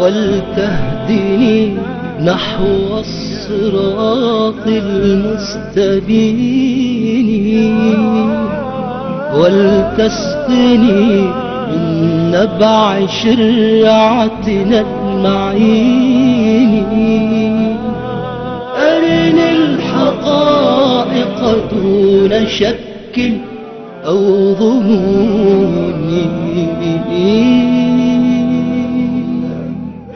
ولتهدني نحو الصراط المستبين ولتسقني من نبع شرعتنا المعين أرني الحقائق دون شك أو ظنون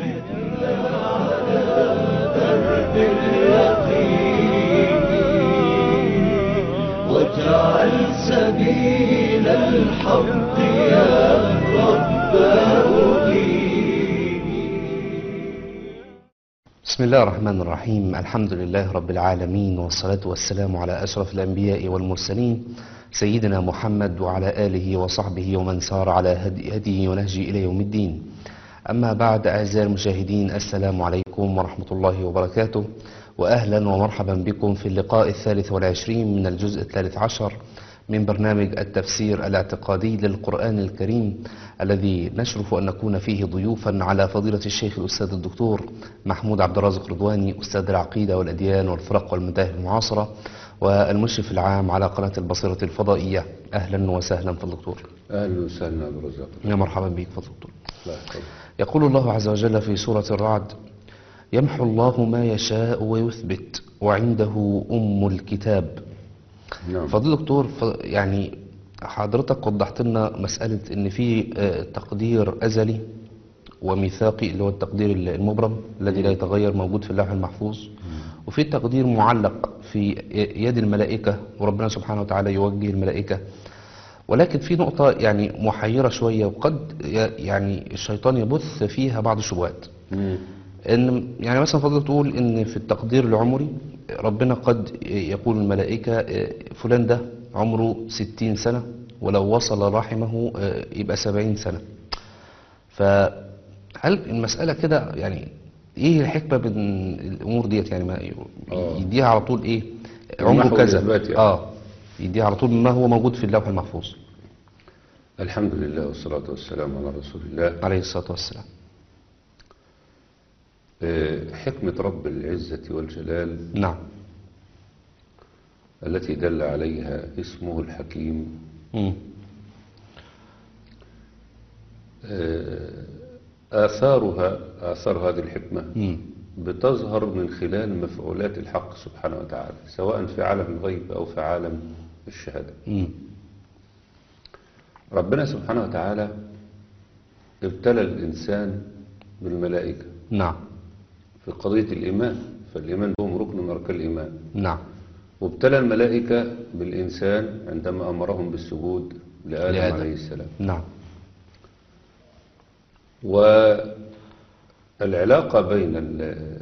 واجعل سبيل الحق يا رب بسم الله الرحمن الرحيم الحمد لله رب العالمين والصلاة والسلام على أشرف الأنبياء والمرسلين سيدنا محمد وعلى آله وصحبه ومن سار على هدي- هديه ونهجه إلى يوم الدين أما بعد أعزائي المشاهدين السلام عليكم ورحمة الله وبركاته وأهلا ومرحبا بكم في اللقاء الثالث والعشرين من الجزء الثالث عشر من برنامج التفسير الاعتقادي للقرآن الكريم الذي نشرف أن نكون فيه ضيوفا على فضيلة الشيخ الأستاذ الدكتور محمود عبد الرازق رضواني أستاذ العقيدة والأديان والفرق والمذاهب المعاصرة والمشرف العام على قناة البصيرة الفضائية أهلا وسهلا في الدكتور اهلا وسهلا ابو رزاق يا مرحبا بك في الدكتور الله يحفظك يقول الله عز وجل في سورة الرعد يمحو الله ما يشاء ويثبت وعنده أم الكتاب نعم فضل دكتور ف- يعني حضرتك وضحت لنا مسألة إن في آه، تقدير أزلي وميثاقي اللي هو التقدير المبرم الذي لا يتغير موجود في اللوح المحفوظ وفي تقدير معلق في يد الملائكة وربنا سبحانه وتعالى يوجه الملائكة ولكن في نقطة يعني محيرة شوية وقد ي- يعني الشيطان يبث فيها بعض الشبهات مم. ان يعني مثلا فضلت تقول ان في التقدير العمري ربنا قد يقول الملائكة فلان ده عمره ستين سنة ولو وصل رحمه يبقى سبعين سنة فهل المسألة كده يعني ايه الحكمة من الامور ديت يعني ما آه. يديها على طول ايه عمره المحو كذا والإثبات يعني. اه يديها على طول ما هو موجود في اللوح المحفوظ الحمد لله والصلاة والسلام على رسول الله عليه الصلاة والسلام آه، حكمة رب العزة والجلال نعم التي دل عليها اسمه الحكيم مم. آه، آثارها آثار هذه الحكمة مم. بتظهر من خلال مفعولات الحق سبحانه وتعالى سواء في عالم الغيب أو في عالم الشهادة مم. ربنا سبحانه وتعالى ابتلى الإنسان بالملائكة نعم في قضية الإيمان فالإيمان هو ركن من أركان الإيمان نعم وابتلى الملائكة بالإنسان عندما أمرهم بالسجود لآدم, لآدم. عليه السلام نعم والعلاقة بين ال-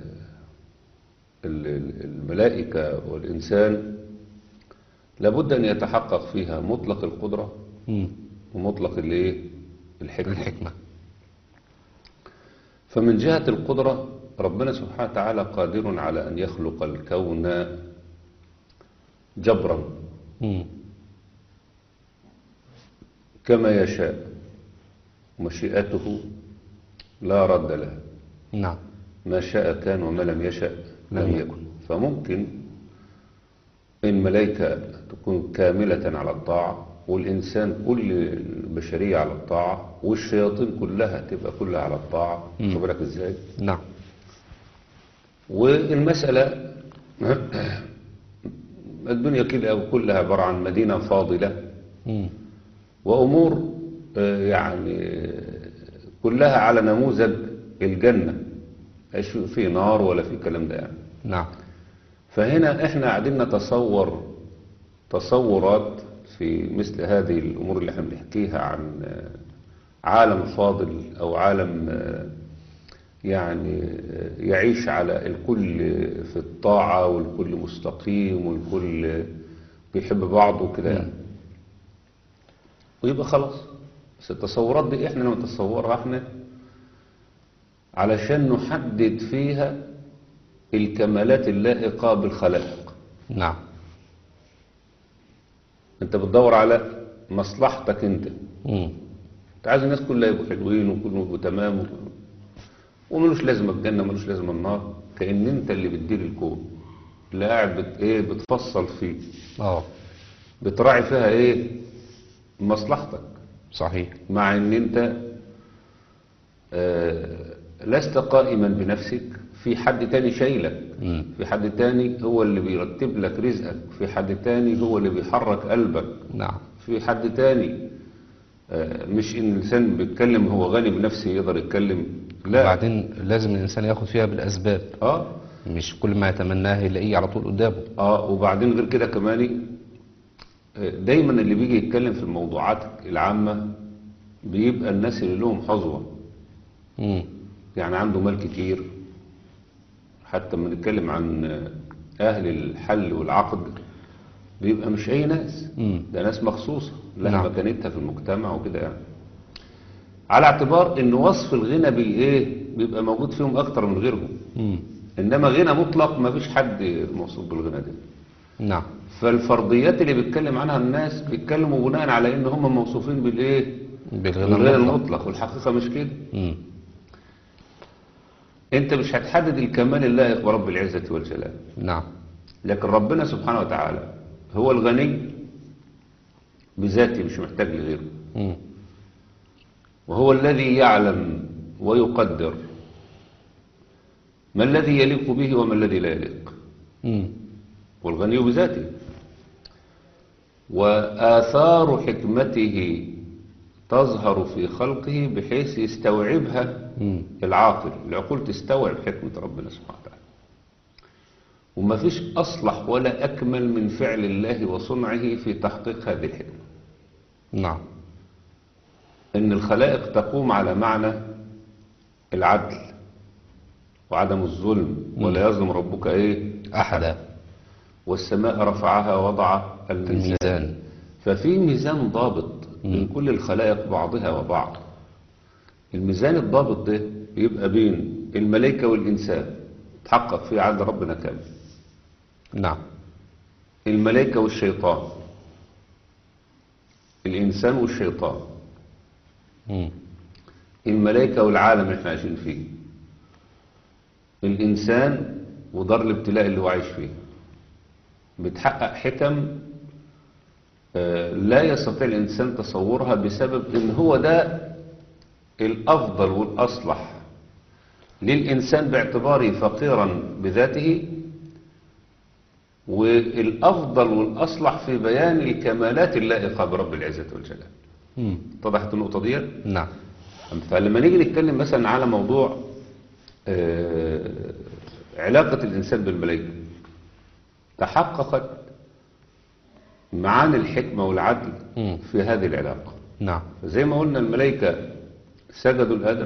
ال- ال- الملائكة والإنسان لابد أن يتحقق فيها مطلق القدرة مم. ومطلق الايه الحكمة الحكمة فمن جهة القدرة ربنا سبحانه وتعالى قادر على أن يخلق الكون جبرا مم. كما يشاء مشيئته لا رد لها نعم ما شاء كان وما لم يشأ لم لم يكن. يكن فممكن الملائكة تكون كاملة على الطاعة والإنسان كل البشرية على الطاعة والشياطين كلها تبقى كلها على الطاعة مم. خد بالك ازاي نعم والمسألة الدنيا كلها كلها عبارة عن مدينة فاضلة مم. وأمور آه، يعني آه، كلها على نموذج الجنة ايش في نار ولا في كلام ده يعني نعم فهنا احنا قاعدين نتصور تصورات في مثل هذه الامور اللي احنا بنحكيها عن آه، عالم فاضل او عالم آه، يعني آه، يعيش على الكل في الطاعة والكل مستقيم والكل بيحب بعضه كده يعني ويبقى خلاص بس التصورات دي احنا لما نتصورها احنا علشان نحدد فيها الكمالات اللائقة بالخلائق نعم انت بتدور على مصلحتك انت مم. انت عايز الناس كلها يبقوا حلوين وكلهم يبقوا تمام و- وملوش لازمة الجنة ملوش لازمة النار كأن انت اللي بتدير الكون اللي قاعد بت ايه بتفصل فيه اه بتراعي فيها ايه مصلحتك صحيح مع ان انت آه لست قائما بنفسك في حد تاني شايلك مم. في حد تاني هو اللي بيرتب لك رزقك في حد تاني هو اللي بيحرك قلبك نعم في حد تاني آه، مش ان الانسان بيتكلم هو غني بنفسه يقدر يتكلم لا وبعدين لازم الإنسان ياخد فيها بالأسباب اه مش كل ما يتمناه يلاقيه على طول قدامه اه وبعدين غير كده كمان آه، دايما اللي بيجي يتكلم في الموضوعات العامة بيبقى الناس اللي لهم حظوة مم. يعني عنده مال كتير حتى لما نتكلم عن آه، اهل الحل والعقد بيبقى مش اي ناس مم. ده ناس مخصوصة لها نعم. مكانتها في المجتمع وكده يعني على اعتبار ان وصف الغنى بالايه بيبقى موجود فيهم اكتر من غيرهم مم. انما غنى مطلق ما فيش حد موصوف بالغنى ده نعم فالفرضيات اللي بيتكلم عنها الناس بيتكلموا بناء على ان هم موصوفين بالايه بالغنى بالغنى المطلق المطلق والحقيقة مش كده مم. انت مش هتحدد الكمال اللائق برب العزة والجلال نعم لكن ربنا سبحانه وتعالى هو الغني بذاته مش محتاج لغيره مم. وهو الذي يعلم ويقدر ما الذي يليق به وما الذي لا يليق مم. والغني بذاته وآثار حكمته تظهر في خلقه بحيث يستوعبها مم. العاقل العقول تستوعب حكمة ربنا سبحانه وتعالى وما فيش أصلح ولا أكمل من فعل الله وصنعه في تحقيق هذه الحكمة نعم ان الخلائق تقوم على معنى العدل وعدم الظلم ولا يظلم ربك ايه أحدا والسماء رفعها وضع الميزان الميزان ففي ميزان ضابط من كل الخلائق بعضها وبعض الميزان الضابط ده بيبقى بين الملائكة والإنسان تحقق فيه عدل ربنا كامل نعم الملائكة والشيطان الإنسان والشيطان مم. الملائكة والعالم اللي احنا عايشين فيه الإنسان ودار الابتلاء اللي هو عايش فيه بتحقق حكم آه، لا يستطيع الإنسان تصورها بسبب إن هو ده الأفضل والأصلح للإنسان باعتباره فقيرا بذاته والأفضل والأصلح في بيان الكمالات اللائقة برب العزة والجلال مم. اتضحت النقطة دي؟ نعم فلما نيجي نتكلم مثلا على موضوع آه، علاقة الإنسان بالملائكة تحققت معاني الحكمة والعدل مم. في هذه العلاقة نعم زي ما قلنا الملائكة سجدوا لآدم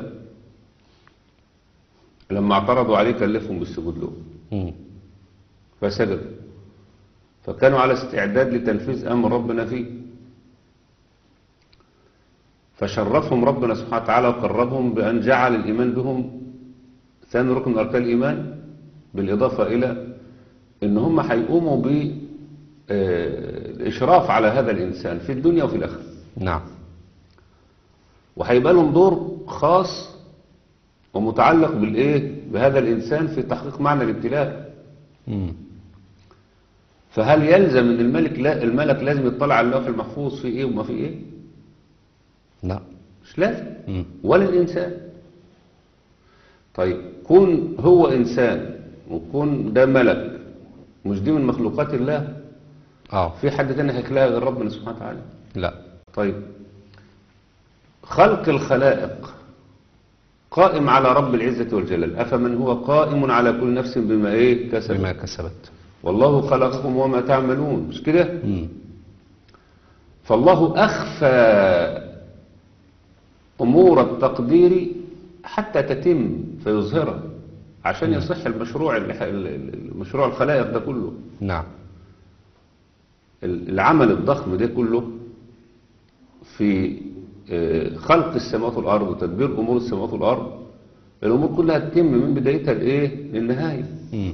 لما اعترضوا عليه كلفهم بالسجود له مم. فسجدوا فكانوا على استعداد لتنفيذ أمر ربنا فيه فشرفهم ربنا سبحانه وتعالى وقربهم بأن جعل الإيمان بهم ثاني ركن من أركان الإيمان بالإضافة إلى أن هم هيقوموا بالإشراف على هذا الإنسان في الدنيا وفي الآخرة نعم وهيبقى لهم دور خاص ومتعلق بالإيه بهذا الإنسان في تحقيق معنى الابتلاء مم. فهل يلزم ان الملك لا الملك لازم يطلع على اللوح المحفوظ في ايه وما في ايه لا مش لازم مم. ولا الانسان طيب كون هو انسان وكون ده ملك مش دي من مخلوقات الله اه في حد تاني هيخلقها غير ربنا سبحانه وتعالى لا طيب خلق الخلائق قائم على رب العزة والجلال أفمن هو قائم على كل نفس بما إيه كسبت بما كسبت والله خلقكم وما تعملون مش كده مم. فالله أخفى أمور التقدير حتى تتم فيظهرها عشان يصح المشروع المشروع الخلائق ده كله نعم العمل الضخم ده كله في آه، خلق السماوات والأرض وتدبير أمور السماوات والأرض الأمور كلها تتم من بدايتها لإيه للنهاية مم.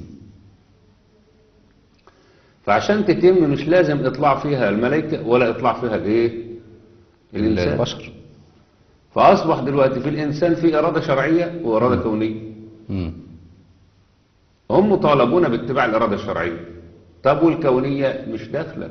فعشان تتم مش لازم إطلاع فيها الملائكة ولا إطلاع فيها الإيه الإنسان البشر فأصبح دلوقتي في الإنسان في إرادة شرعية وإرادة كونية مم. هم مطالبون باتباع الإرادة الشرعية طب والكونية مش داخلك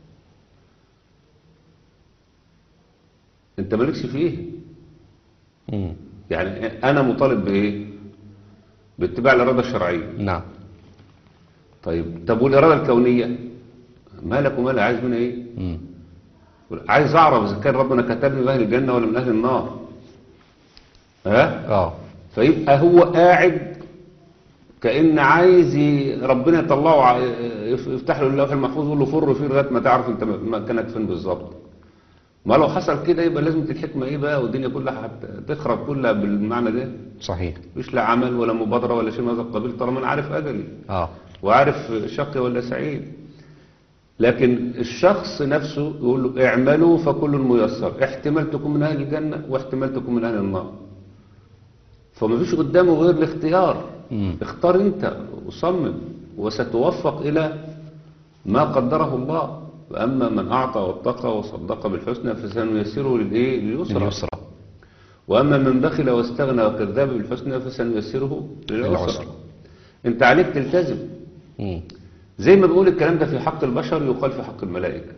انت مالكش فيه مم. يعني انا مطالب بايه باتباع الإرادة الشرعية نعم طيب طب والإرادة الكونية مالك ومالها عايز منها ايه مم. عايز اعرف اذا كان ربنا كتبني من اهل الجنة ولا من اهل النار ها اه فيبقى هو قاعد كأن عايز ي- ربنا يطلعه ع- يف- يفتح له اللوح المحفوظ ويقول له فر فيه لغايه ما تعرف انت م- مكانك فين بالظبط ما لو حصل كده يبقى لازم الحكمه ايه بقى والدنيا كلها هت- تخرب كلها بالمعنى ده صحيح مش لا عمل ولا مبادره ولا شيء من هذا القبيل طالما انا عارف اجلي اه وعارف شقي ولا سعيد لكن الشخص نفسه يقول له اعملوا فكل ميسر احتمال تكون من اهل الجنه واحتمال تكون من اهل النار فما فيش قدامه غير الاختيار مم. اختار انت وصمم وستوفق الى ما قدره الله واما من اعطى واتقى وصدق بالحسنى فسنيسره للايه لليسرى اليسرى واما من بخل واستغنى وكذب بالحسنى فسنيسره للعسرى للعسرى. انت عليك تلتزم مم. زي ما بيقول الكلام ده في حق البشر يقال في حق الملائكة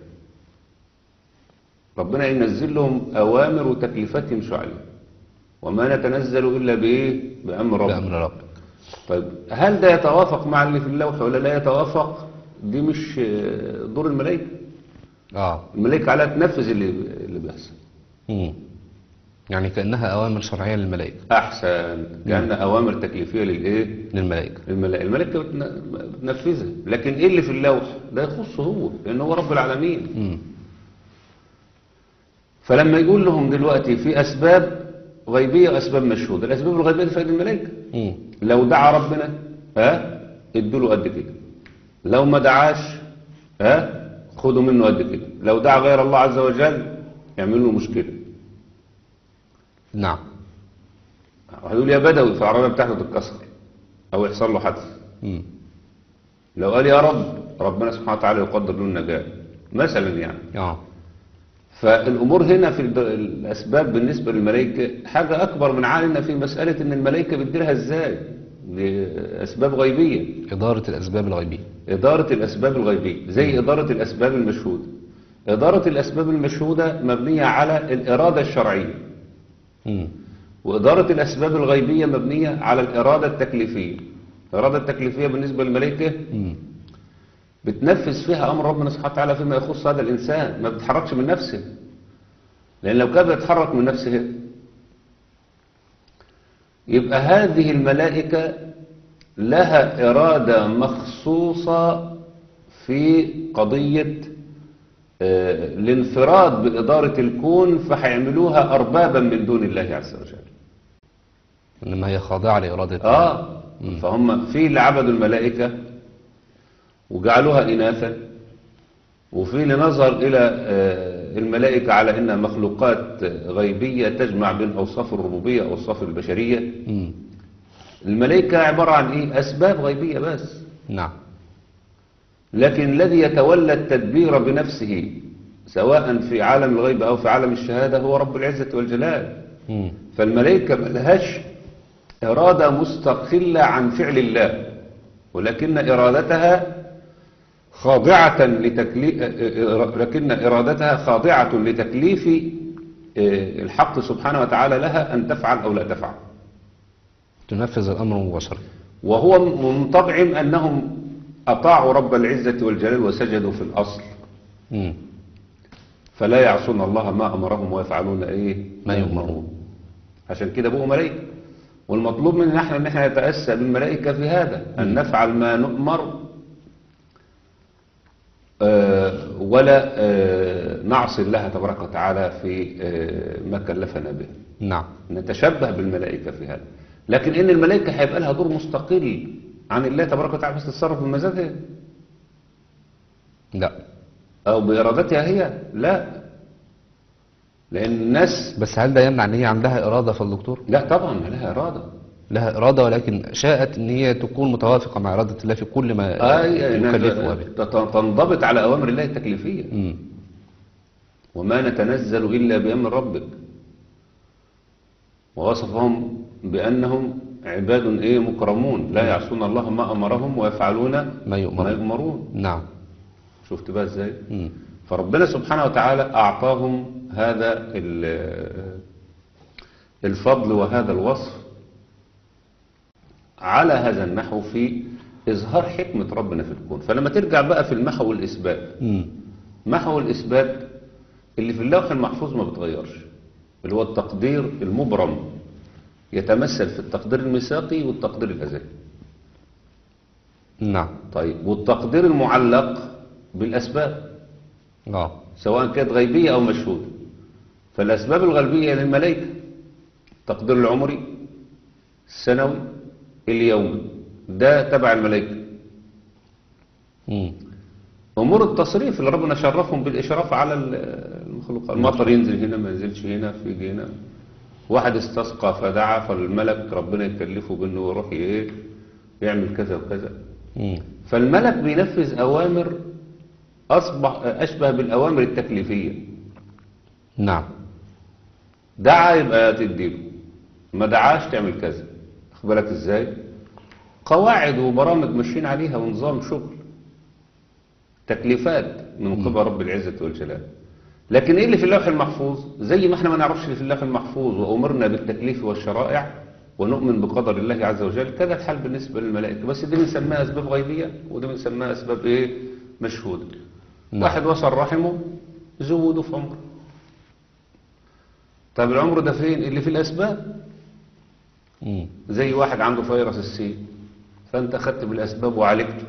ربنا ينزل لهم أوامر وتكليفات يمشوا عليها وما نتنزل إلا بإيه بأمر ربنا بأمر ربك طيب هل ده يتوافق مع اللي في اللوح ولا لا يتوافق دي مش آه، دور الملائكة اه الملائكة عليها تنفذ اللي اللي بيحصل مم. يعني كأنها أوامر شرعية للملائكة أحسن كأنها أوامر تكليفية للإيه للملائكة الملائكة الملائكة بتن- بتنفذها لكن إيه اللي في اللوح ده يخصه هو لأن هو رب العالمين مم. فلما يقول لهم دلوقتي في أسباب غيبية وأسباب مشهودة الأسباب الغيبية دي في أيدي الملائكة مم. لو دعا ربنا ها ادوا له قد كده لو ما دعاش ها خدوا منه قد كده لو دعا غير الله عز وجل يعملوا له مشكلة نعم هيقول يا بدوي فالعربية بتاعته تتكسر أو يحصل له حادث مم. لو قال يا رب ربنا سبحانه وتعالى يقدر له النجاة مثلا يعني اه فالأمور هنا في الد- الأسباب بالنسبة للملائكة حاجة أكبر من عالنا في مسألة إن الملائكة بتديرها إزاي لأسباب غيبية إدارة الأسباب الغيبية إدارة الأسباب الغيبية زي إدارة الأسباب المشهودة إدارة الأسباب المشهودة مبنية على الإرادة الشرعية مم. وإدارة الأسباب الغيبية مبنية على الإرادة التكليفية الإرادة التكليفية بالنسبة للملائكة مم. بتنفذ فيها أمر ربنا سبحانه وتعالى فيما يخص هذا الإنسان ما بتتحركش من نفسه لأن لو كان بيتحرك من نفسه يبقى هذه الملائكة لها إرادة مخصوصة في قضية آه، الانفراد بإدارة الكون فهيعملوها أربابا من دون الله عز وجل إنما هي خاضعة لإرادة آه فهم في اللي عبدوا الملائكة وجعلوها إناثا وفي اللي نظر إلى آه، الملائكة على إنها مخلوقات غيبية تجمع بين أوصاف الربوبية وأوصاف البشرية مم. الملائكة عبارة عن إيه؟ أسباب غيبية بس نعم لكن الذي يتولى التدبير بنفسه سواء في عالم الغيب أو في عالم الشهادة هو رب العزة والجلال مم. فالملائكة ملهاش إرادة مستقلة عن فعل الله ولكن إرادتها خاضعة لتكليف لكن إرادتها خاضعة لتكليف آه، الحق سبحانه وتعالى لها أن تفعل أو لا تفعل تنفذ الأمر مباشرة وهو منطبع أنهم أطاعوا رب العزة والجلال وسجدوا في الأصل مم. فلا يعصون الله ما أمرهم ويفعلون إيه ما يؤمرون. عشان كده بقوا ملائكة والمطلوب مننا احنا ان احنا نتأسى بالملائكة في هذا أن نفعل ما نؤمر آه، ولا آه، نعصي الله تبارك وتعالى في آه، ما كلفنا به نعم نتشبه بالملائكة في هذا لكن ان الملائكة هيبقى لها دور مستقل عن الله تبارك وتعالى بس تتصرف بمزاجها لا او بارادتها هي لا لان الناس بس هل ده يمنع ان هي عندها إرادة في الدكتور لا طبعا لها اراده لها إرادة ولكن شاءت ان هي تكون متوافقة مع إرادة الله في كل ما اي يكلفها به إنها تنضبط على اوامر الله التكليفيه مم. وما نتنزل الا بامر ربك ووصفهم بأنهم عباد إيه مكرمون لا يعصون الله ما أمرهم ويفعلون ما يؤمرون. ما يؤمرون نعم شفت بقى إزاي مم. فربنا سبحانه وتعالى أعطاهم هذا ال- الفضل وهذا الوصف على هذا النحو في إظهار حكمة ربنا في الكون فلما ترجع بقى في المحو والإثبات مم. محو الإثبات اللي في اللوح المحفوظ ما بتغيرش اللي هو التقدير المبرم يتمثل في التقدير الميثاقي والتقدير الأزلي نعم طيب والتقدير المعلق بالأسباب اه سواء كانت غيبية أو مشهودة فالأسباب الغيبية للملائكة التقدير العمري السنوي اليومي ده تبع الملائكة مم. أمور التصريف اللي ربنا شرفهم بالإشراف على ال- المخلوقات المطر ينزل هنا ما ينزلش هنا في هنا واحد استسقى فدعا فالملك ربنا يكلفه بأنه يروح إيه يعمل كذا وكذا مم. فالملك بينفذ أوامر أصبح أشبه بالأوامر التكليفية نعم دعا يبقى تديله ما دعاش تعمل كذا واخد بالك ازاي قواعد وبرامج ماشيين عليها ونظام شغل تكليفات من قبل رب العزة والجلال لكن ايه اللي في اللوح المحفوظ زي ما احنا ما نعرفش اللي في اللوح المحفوظ وامرنا بالتكليف والشرائع ونؤمن بقدر الله عز وجل كذا الحال بالنسبة للملائكة بس دي بنسميها اسباب غيبية ودي بنسميها اسباب ايه مشهودة نعم. واحد وصل رحمه زوده في عمره طب العمر ده فين اللي في الاسباب مم. زي واحد عنده فيروس السي فانت اخدت بالاسباب وعالجته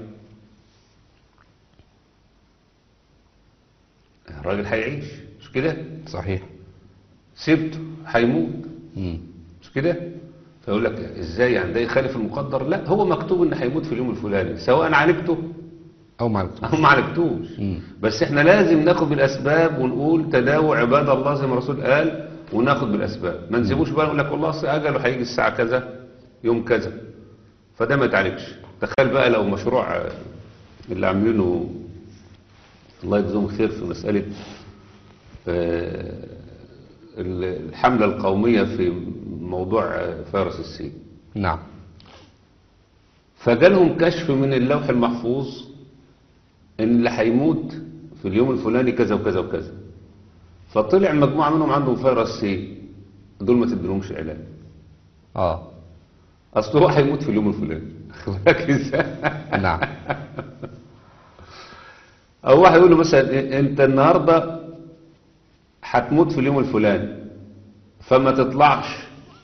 الراجل هيعيش مش كده صحيح سبته هيموت مم. مش كده فيقول لك ازاي يعني ده يخالف المقدر لا هو مكتوب ان هيموت في اليوم الفلاني سواء عالجته او معرفة او ما عالجتوش مم. بس احنا لازم ناخد بالاسباب ونقول تداووا عباد الله زي ما الرسول قال وناخد بالاسباب ما نسيبوش بقى نقول لك والله اصل اجله هيجي الساعه كذا يوم كذا فده ما يتعالجش تخيل بقى لو مشروع آه، اللي عاملينه الله يجزيهم خير في مساله آه، الحمله القوميه في موضوع آه، فيروس السي نعم فجالهم كشف من اللوح المحفوظ ان اللي هيموت في اليوم الفلاني كذا وكذا وكذا فطلع مجموعة منهم عندهم فيروس سي دول ما تدلهمش علاج اه اصل هو هيموت في اليوم الفلاني خد بالك ازاي نعم او واحد يقول له مثلا إيه، انت النهارده هتموت في اليوم الفلاني فما تطلعش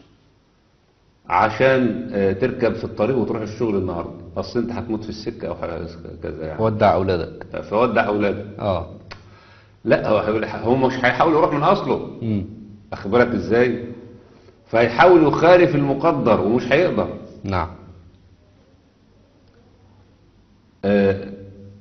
عشان آه، تركب في الطريق وتروح الشغل النهارده اصل انت هتموت في السكه او حاجه كذا يعني ودع اولادك فودع اولادك اه لا هو هيقول هو مش هيحاول يروح من اصله مم. اخد بالك ازاي فهيحاول يخالف المقدر ومش هيقدر نعم آه،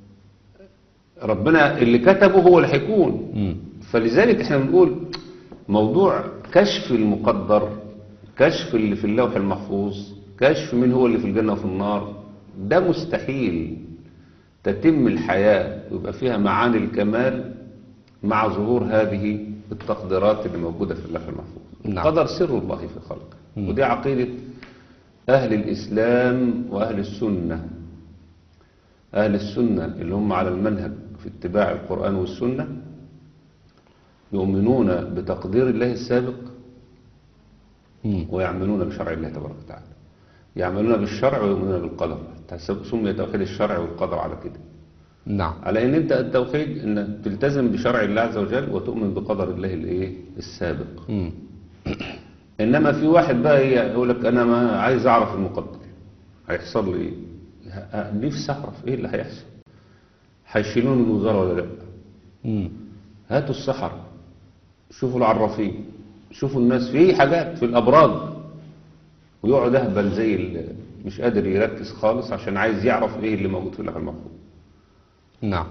ربنا اللي كتبه هو اللي هيكون مم. فلذلك احنا بنقول موضوع كشف المقدر كشف اللي في اللوح المحفوظ كشف من هو اللي في الجنة وفي النار ده مستحيل تتم الحياة ويبقى فيها معاني الكمال مع ظهور هذه التقديرات اللي موجودة في اللوح المحفوظ نعم. قدر سر الله في خلقه مم. ودي عقيدة أهل الإسلام وأهل السنة أهل السنة اللي هم على المنهج في اتباع القرآن والسنة يؤمنون بتقدير الله السابق مم. ويعملون بشرع الله تبارك وتعالى يعملون بالشرع ويؤمنون بالقدر حتى سمي توحيد الشرع والقدر على كده نعم على ان انت التوحيد ان تلتزم بشرع الله عز وجل وتؤمن بقدر الله الايه السابق مم. انما في واحد بقى إيه يقول لك انا ما عايز اعرف المقدر هيحصل لي ايه ه- نفسي اعرف ايه اللي هيحصل هيشيلوني من الوزاره ولا لا مم. هاتوا السحرة شوفوا العرافين شوفوا الناس في حاجات في الابراج ويقعد اهبل زي ال- مش قادر يركز خالص عشان عايز يعرف ايه اللي موجود في اللوح المحفوظ نعم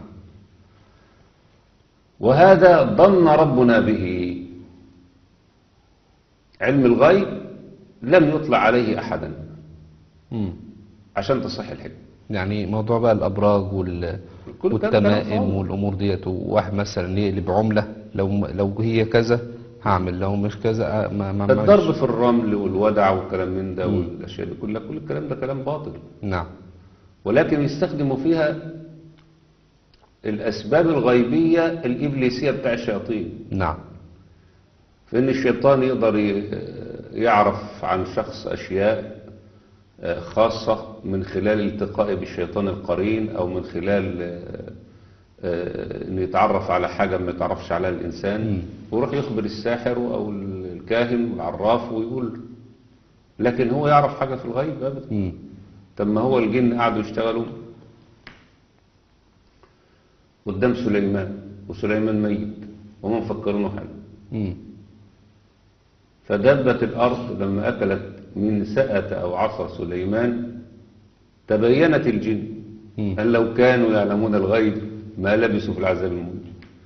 وهذا ظن ربنا به علم الغيب لم يطلع عليه احدا مم. عشان تصح الحكمه يعني موضوع بقى الابراج وال كل الكلام ده والتمائم فاضي. والامور ديت وواحد مثلا يقلب عمله لو لو هي كذا هعمل لو مش كذا آه، ما ما الضرب عملش. في الرمل والودع والكلام من ده والاشياء دي كلها كل الكلام ده كلام باطل نعم ولكن يستخدموا فيها الاسباب الغيبيه الابليسيه بتاع الشياطين نعم فإن الشيطان يقدر ي- يعرف عن شخص أشياء آه، خاصة من خلال التقائه بالشيطان القرين أو من خلال آه، آه، إنه يتعرف على حاجة ما يتعرفش عليها الإنسان ويروح يخبر الساحر أو الكاهن والعراف ويقول لكن هو يعرف حاجة في الغيب أبدا مم. طب ما هو الجن قعدوا يشتغلوا قدام سليمان وسليمان ميت وما مفكرينه حاجة مم. فدبت الأرض لما أكلت من سأة أو عصا سليمان تبينت الجن مم. أن لو كانوا يعلمون الغيب ما لبثوا في العذاب المهين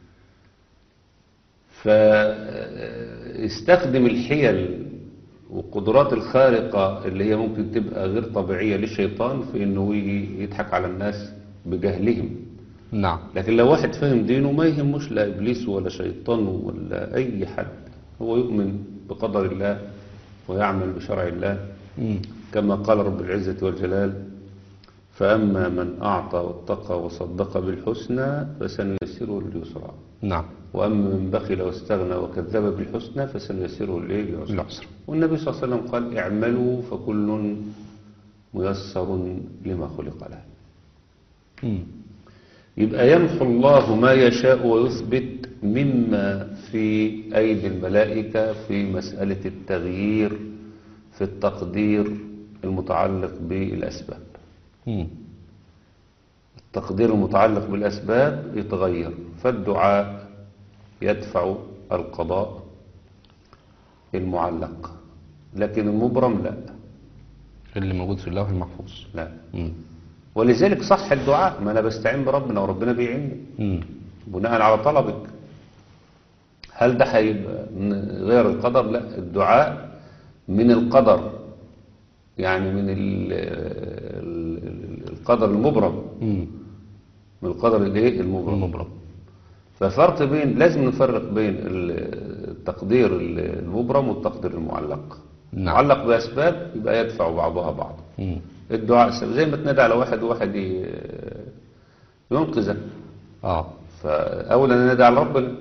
فاستخدم الحيل والقدرات الخارقة اللي هي ممكن تبقى غير طبيعية للشيطان في انه يجي يضحك على الناس بجهلهم نعم لكن لو واحد فاهم دينه ما يهموش لا إبليس ولا شيطان ولا أي حد هو يؤمن بقدر الله ويعمل بشرع الله مم. كما قال رب العزة والجلال فأما من أعطى واتقى وصدق بالحسنى فسنيسره لليسرى نعم وأما من بخل واستغنى وكذب بالحسنى فسنيسره لإيه؟ للعسرى العسر والنبي صلى الله عليه وسلم قال اعملوا فكل ميسر لما خلق له مم. يبقى يمحو الله ما يشاء ويثبت مما في أيدي الملائكة في مسألة التغيير في التقدير المتعلق بالأسباب مم. التقدير المتعلق بالأسباب يتغير فالدعاء يدفع القضاء المعلق لكن المبرم لا اللي موجود في اللوح المحفوظ لا مم. ولذلك صح الدعاء ما أنا بستعين بربنا وربنا بيعيني مم. بناء على طلبك هل ده هيبقى من غير القدر لا الدعاء من القدر يعني من ال ال ال القدر المبرم مم. من القدر الايه المبرم المبرم ففرق بين لازم نفرق بين التقدير المبرم والتقدير المعلق نعم. معلق بأسباب يبقى يدفع بعضها بعض مم. الدعاء سبب. زي ما تنادى على واحد وواحد ي- ينقذك اه فأولا ننادي على ربنا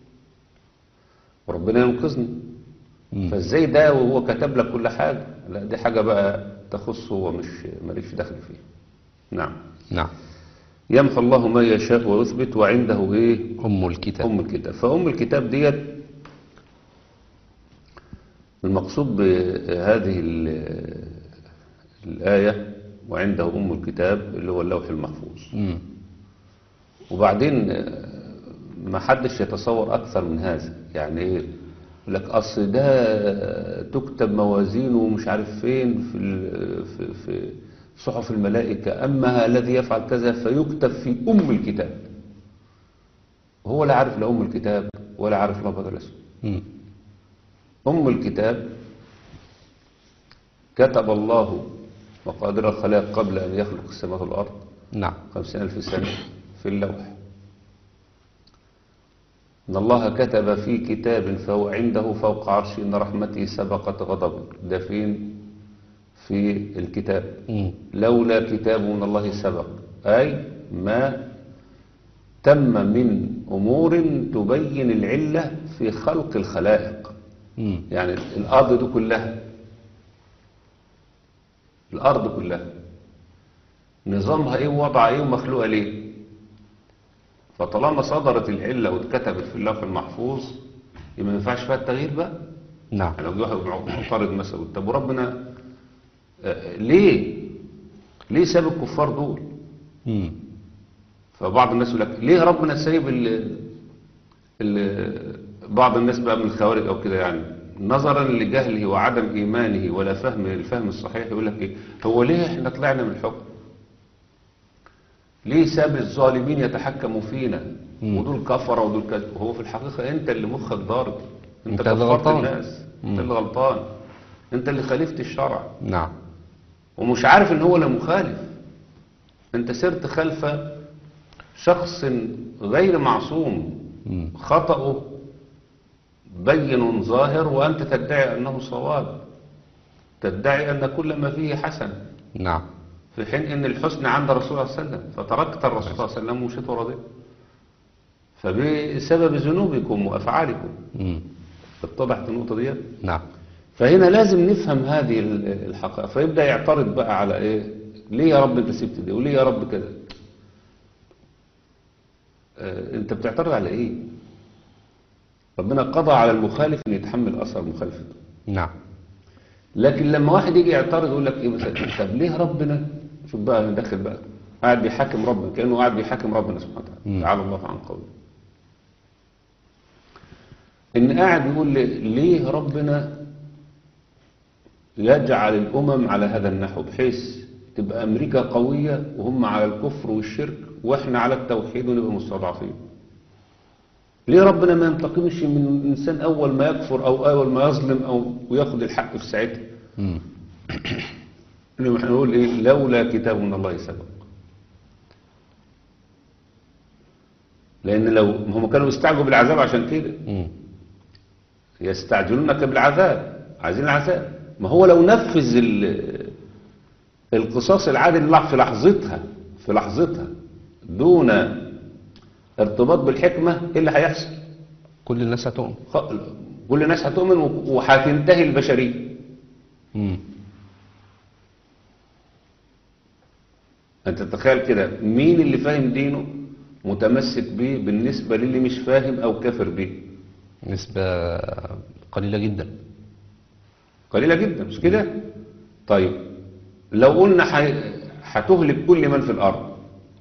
وربنا ينقذني مم. فازاي ده وهو كتب لك كل حاجة لا دي حاجة بقى تخصه ومش ماليش دخل فيه نعم نعم يمحو الله ما يشاء ويثبت وعنده ايه أم الكتاب أم الكتاب فأم الكتاب ديت المقصود بهذه ال- الآية وعنده أم الكتاب اللي هو اللوح المحفوظ مم. وبعدين آه، ما حدش يتصور أكثر من هذا يعني إيه يقول لك أصل ده تكتب موازينه ومش عارف فين في ال- في في صحف الملائكة أما الذي يفعل كذا فيكتب في أم الكتاب هو لا عارف لا أم الكتاب ولا عارف الأبيض الأسود مم. أم الكتاب كتب الله مقادير الخلائق قبل أن يخلق السماوات والأرض نعم خمسين ألف سنة في اللوح إن الله كتب في كتاب فهو عنده فوق عرش إن رحمتي سبقت غضبه ده فين في الكتاب مم. لولا كتاب من الله سبق أي ما تم من أمور تبين العلة في خلق الخلائق مم. يعني الأرض دي كلها الأرض كلها نظامها إيه ووضع إيه ومخلوقة ليه فطالما صدرت العلة واتكتبت في اللوح المحفوظ يبقى ما ينفعش فيها التغيير بقى نعم يعني لو جه واحد معترض مثلا يقول طب وربنا آه، ليه ليه ساب الكفار دول مم. فبعض الناس يقول لك ليه ربنا سايب ال ال بعض الناس بقى من الخوارج او كده يعني نظرا لجهله وعدم ايمانه ولا فهم الفهم الصحيح يقول لك ايه هو ليه احنا طلعنا من الحكم ليه ساب الظالمين يتحكموا فينا مم. ودول كفره ودول كذا وهو في الحقيقه انت اللي مخك ضارب انت, أنت اللي كفرت غلطان. الناس انت مم. اللي غلطان انت اللي خالفت الشرع نعم ومش عارف ان هو اللي مخالف انت سرت خلف شخص غير معصوم مم. خطأه بين ظاهر وأنت تدعي أنه صواب تدعي أن كل ما فيه حسن نعم في حين أن الحسن عند الرسول صلى الله عليه وسلم فتركت الرسول صلى الله عليه وسلم ومشيت ورا ده فبسبب ذنوبكم وأفعالكم مم. اتضحت النقطة دي نعم فهنا لازم نفهم هذه ال- الحقائق فيبدأ يعترض بقى على ايه ليه يا رب انت سبت ده وليه يا رب كده آه، انت بتعترض على ايه ربنا قضى على المخالف ان يتحمل اثر مخالفته نعم لكن لما واحد يجي يعترض يقول لك ايه مثلا طب ليه ربنا شوف بقى انا داخل بقى قاعد بيحاكم ربنا كانه قاعد بيحاكم ربنا سبحانه وتعالى مم. تعالى الله عن قوله ان قاعد يقول لي ليه ربنا يجعل الامم على هذا النحو بحيث تبقى امريكا قويه وهم على الكفر والشرك واحنا على التوحيد ونبقى مستضعفين ليه ربنا ما ينتقمش من الانسان اول ما يكفر او اول ما يظلم او وياخد الحق في ساعتها مم. انه احنا نقول ايه لولا كتاب من الله سبق لان لو هم كانوا يستعجلوا بالعذاب عشان كده مم. يستعجلونك بالعذاب عايزين العذاب ما هو لو نفذ ال- القصاص العادل لا في لحظتها في لحظتها دون ارتباط بالحكمة ايه اللي هيحصل كل الناس هتؤمن خ- كل الناس هتؤمن وهتنتهي البشرية مم. انت تتخيل كده مين اللي فاهم دينه متمسك بيه بالنسبة للي مش فاهم او كافر بيه نسبة قليلة جدا قليلة جدا مش كده طيب لو قلنا ح- هتهلك كل من في الارض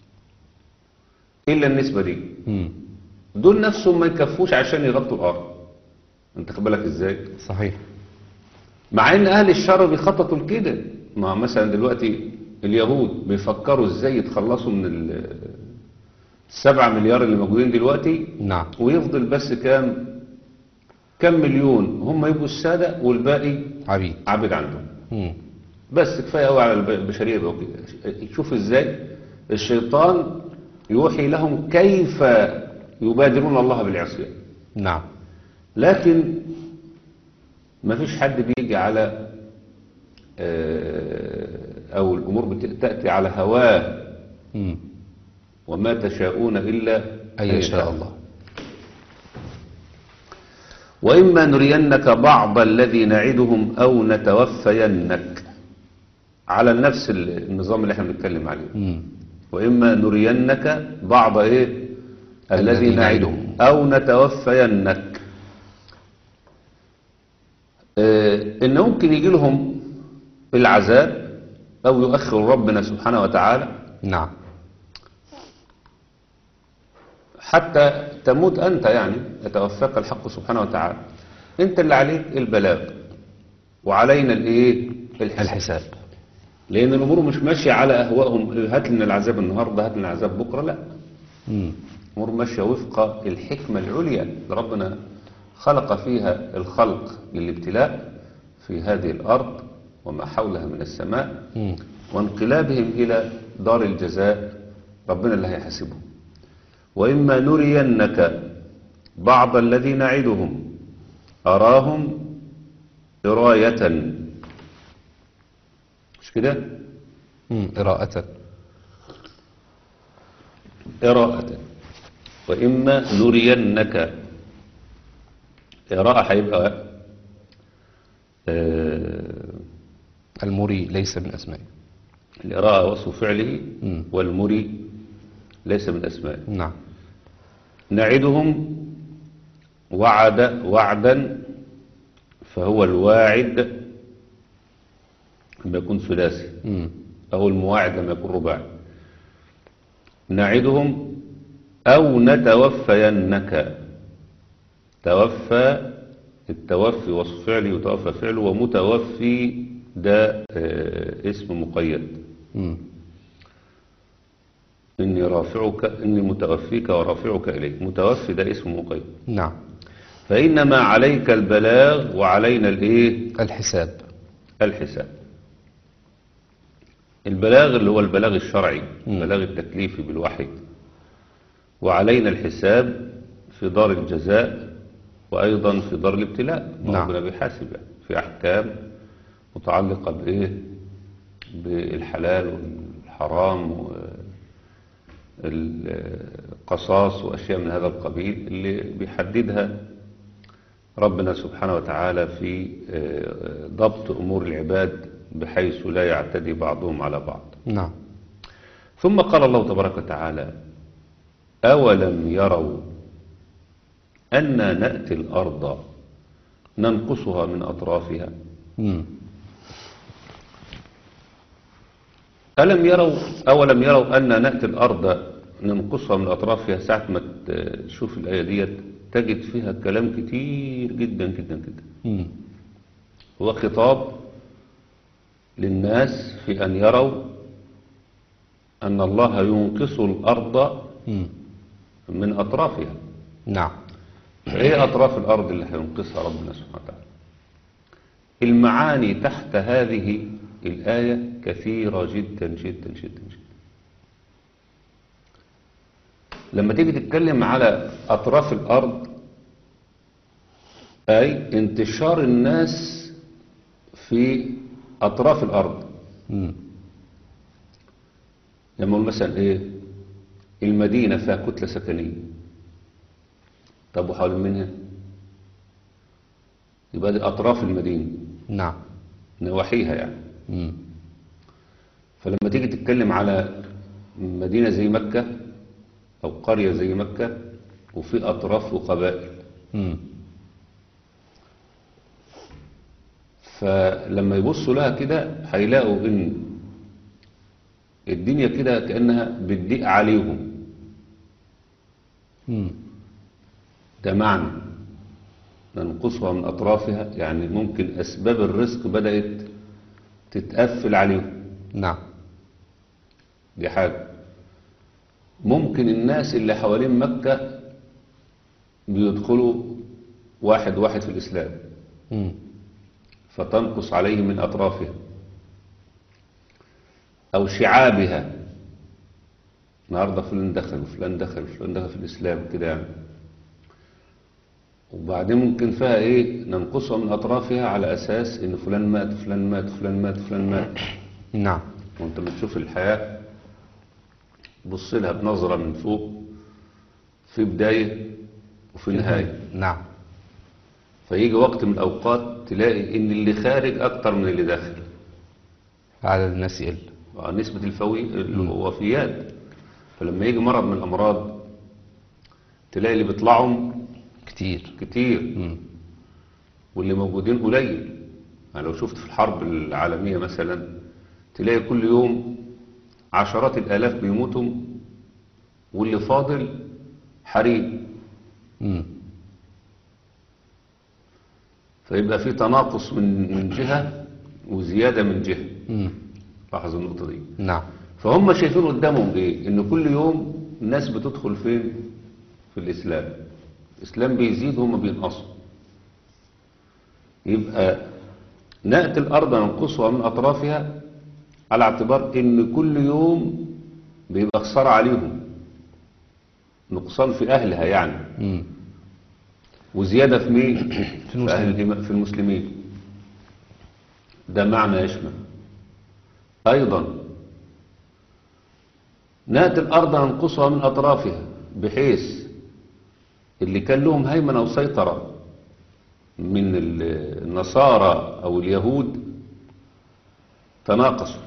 الا النسبة دي مم. دول نفسهم ما يكفوش عشان يغطوا الارض انت خد بالك ازاي صحيح مع ان اهل الشر بيخططوا لكده ما مثلا دلوقتي اليهود بيفكروا ازاي يتخلصوا من ال- السبعة مليار اللي موجودين دلوقتي نعم ويفضل بس كام كام مليون هم يبقوا السادة والباقي عبيد عبد عندهم مم. بس كفاية قوي على الب- البشرية بقى كده شوف ازاي الشيطان يوحي لهم كيف يبادرون الله بالعصيان نعم لكن ما فيش حد بيجي على آه، او الامور بت- تأتي على هواه مم. وما تشاءون الا أن يشاء الله وإما نرينك بعض الذي نعدهم أو نتوفينك على نفس النظام اللي احنا بنتكلم عليه مم. وإما نرينك بعض إيه الذي الذي نعدهم نعدهم. أو نتوفينك آه، إن ممكن يجي لهم العذاب أو يؤخر ربنا سبحانه وتعالى نعم حتى تموت أنت يعني يتوفاك الحق سبحانه وتعالى أنت اللي عليك البلاغ وعلينا الإيه الحساب الحساب لأن الأمور مش ماشية على أهوائهم هات لنا العذاب النهاردة هات لنا العذاب بكرة لا مم. الأمور ماشية وفق الحكمة العليا اللي ربنا خلق فيها الخلق للابتلاء في هذه الأرض وما حولها من السماء مم. وانقلابهم إلى دار الجزاء ربنا اللي هيحاسبهم وإما نرينك بعض الذي نعدهم أراهم إراية مش كده مم. قراءة إراءة وإما نرينك إراءة هيبقى آه، المري ليس من أسمائه الإراءة وصف فعله مم. والمري ليس من أسمائه نعم نعدهم وعد وعدا فهو الواعد لما يكون ثلاثي مم. أو المواعد لما يكون رباعي نعدهم أو نتوفينك توفى التوفي وصف فعلي وتوفى فعله ومتوفي ده آه، اسم مقيد مم. إني رافعك إني متوفيك ورافعك إليك متوفي ده اسم مقيد نعم فإنما عليك البلاغ وعلينا الإيه الحساب الحساب البلاغ اللي هو البلاغ الشرعي مم. البلاغ التكليفي بالوحي وعلينا الحساب في دار الجزاء وأيضا في دار الابتلاء نعم. ربنا بيحاسب يعني في أحكام متعلقة بإيه بالحلال والحرام والقصاص وأشياء من هذا القبيل اللي بيحددها ربنا سبحانه وتعالى في آه، ضبط أمور العباد بحيث لا يعتدي بعضهم على بعض نعم ثم قال الله تبارك وتعالى أولم يروا أنا نأتي الأرض ننقصها من أطرافها مم. ألم يروا أولم يروا أن نأتي الأرض ننقصها من أطرافها ساعة ما تشوف الآية ديت تجد فيها كلام كتير جدا جدا جدا مم. هو خطاب للناس في أن يروا أن الله ينقص الأرض مم. من أطرافها نعم ايه اطراف الارض اللي هينقصها ربنا سبحانه وتعالى المعاني تحت هذه الايه كثيره جدا جدا جدا جدا لما تيجي تتكلم على اطراف الارض اي انتشار الناس في اطراف الارض مم. لما نقول مثلا ايه المدينه فيها كتله سكنيه طب وحوالين منها يبقى دي اطراف المدينه نعم نواحيها يعني مم. فلما تيجي تتكلم على مدينه زي مكه او قريه زي مكه وفي اطراف وقبائل مم. فلما يبصوا لها كده هيلاقوا ان الدنيا كده كانها بتضيق عليهم مم. ده معنى ننقصها من أطرافها يعني ممكن أسباب الرزق بدأت تتقفل عليهم نعم دي حاجة ممكن الناس اللي حوالين مكة بيدخلوا واحد واحد في الإسلام مم. فتنقص عليهم من أطرافها أو شعابها النهاردة فلان دخل وفلان دخل وفلان دخل في الإسلام كده يعني وبعدين ممكن فيها إيه ننقصها من أطرافها على أساس إن فلان مات فلان مات فلان مات فلان مات نعم وانت بتشوف الحياة بص لها بنظرة من فوق في بداية وفي نهاية نعم فيجي وقت من الأوقات تلاقي إن اللي خارج أكتر من اللي داخل عدد الناس يقل آه، نسبة الفوي الوفيات فلما يجي مرض من الأمراض تلاقي اللي بيطلعوا كتير كتير مم. واللي موجودين قليل يعني لو شفت في الحرب العالمية مثلا تلاقي كل يوم عشرات الآلاف بيموتوا واللي فاضل حريم مم. فيبقى في تناقص من من جهة وزيادة من جهة مم. لاحظوا النقطة دي نعم فهم شايفين قدامهم ايه ان كل يوم الناس بتدخل فين في الاسلام الاسلام بيزيد هم بينقصوا يبقى نأتي الارض ننقصها من اطرافها على اعتبار ان كل يوم بيبقى خسارة عليهم نقصان في اهلها يعني مم. وزيادة في مين في في, أهل الإيمان- في المسلمين ده معنى يشمل أيضا نأتي الأرض ننقصها من أطرافها بحيث اللي كان لهم هيمنة وسيطرة من ال- النصارى أو اليهود تناقصوا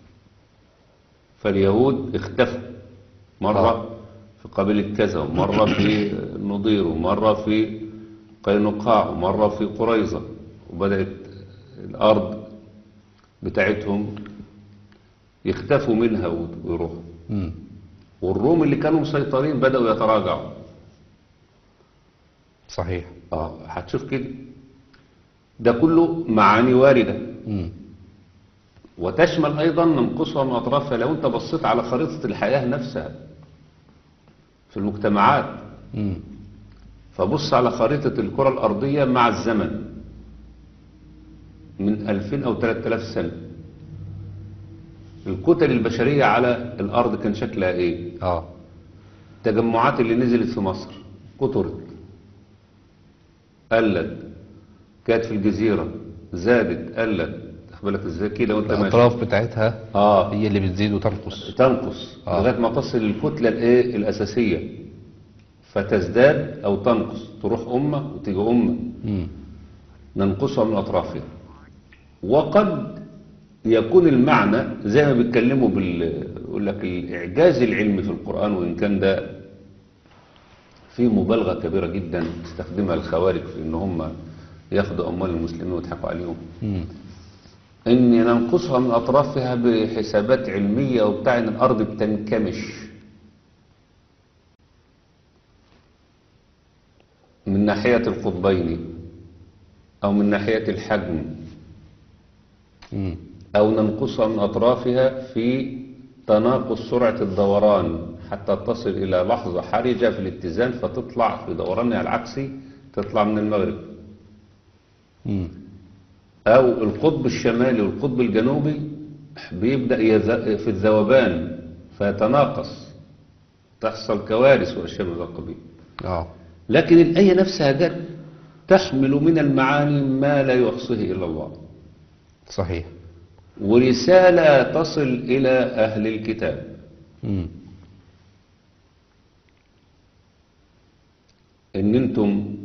فاليهود اختفوا مرة في قبيلة كذا ومرة في النضير ومرة في قينقاع ومرة في قريظة وبدأت الأرض بتاعتهم يختفوا منها ويروحوا مم. والروم اللي كانوا مسيطرين بدأوا يتراجعوا صحيح اه هتشوف كده ده كله معاني واردة مم. وتشمل أيضا ننقصها من أطرافها لو أنت بصيت على خريطة الحياة نفسها في المجتمعات مم. فبص على خريطة الكرة الأرضية مع الزمن من 2000 أو 3000 سنة الكتل البشرية على الأرض كان شكلها إيه اه التجمعات اللي نزلت في مصر كترت قلت كانت في الجزيرة زادت قلت واخد بالك ازاي كده وانت ماشي الأطراف بتاعتها اه هي اللي بتزيد وتنقص تنقص آه. لغايه ما تصل للكتله الايه الاساسيه فتزداد او تنقص تروح امه وتيجي امه مم. ننقصها من اطرافها وقد يكون المعنى زي ما بيتكلموا بال يقول لك الاعجاز العلمي في القران وان كان ده في مبالغه كبيره جدا تستخدمها الخوارج في ان هم ياخدوا اموال المسلمين ويضحكوا عليهم مم. ان ننقصها من اطرافها بحسابات علميه وبتاع ان الارض بتنكمش من ناحيه القطبين او من ناحيه الحجم مم. او ننقصها من اطرافها في تناقص سرعه الدوران حتى تصل الى لحظه حرجه في الاتزان فتطلع في دورانها العكسي تطلع من المغرب مم. أو القطب الشمالي والقطب الجنوبي بيبدأ يذ- في الذوبان فيتناقص تحصل كوارث وأشياء من هذا القبيل اه لكن الآية نفسها جت تحمل من المعاني ما لا يحصيه إلا الله صحيح ورسالة تصل إلى أهل الكتاب مم. إن أنتم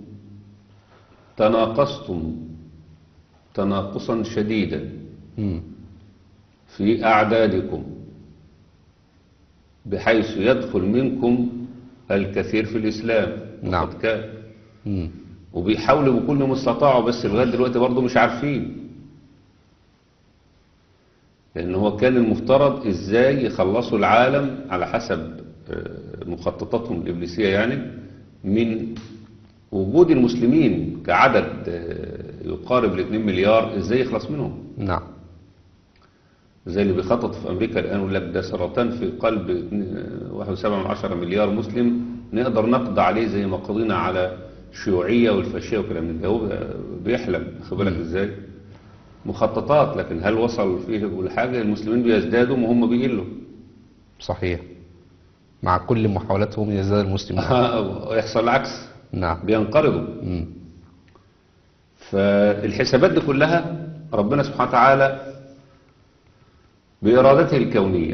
تناقصتم تناقصا شديدا مم. في أعدادكم بحيث يدخل منكم الكثير في الإسلام نعم. وقد كان مم. وبيحاولوا بكل ما استطاعوا بس لغاية دلوقتي برضه مش عارفين لأن هو كان المفترض إزاي يخلصوا العالم على حسب آه، مخططاتهم الإبليسية يعني من وجود المسلمين كعدد آه، يقارب ال 2 مليار إزاي يخلص منهم نعم زي اللي بيخطط في امريكا الان يقول لك ده سرطان في قلب 1.7 مليار مسلم نقدر نقضي عليه زي ما قضينا على الشيوعيه والفاشيه والكلام من ده هو بيحلم خد بالك ازاي مخططات لكن هل وصل فيه كل حاجه المسلمين بيزدادوا وهم بيقلوا صحيح مع كل محاولاتهم يزداد المسلمون ويحصل العكس نعم بينقرضوا مم. فالحسابات دي كلها ربنا سبحانه وتعالى بإرادته الكونية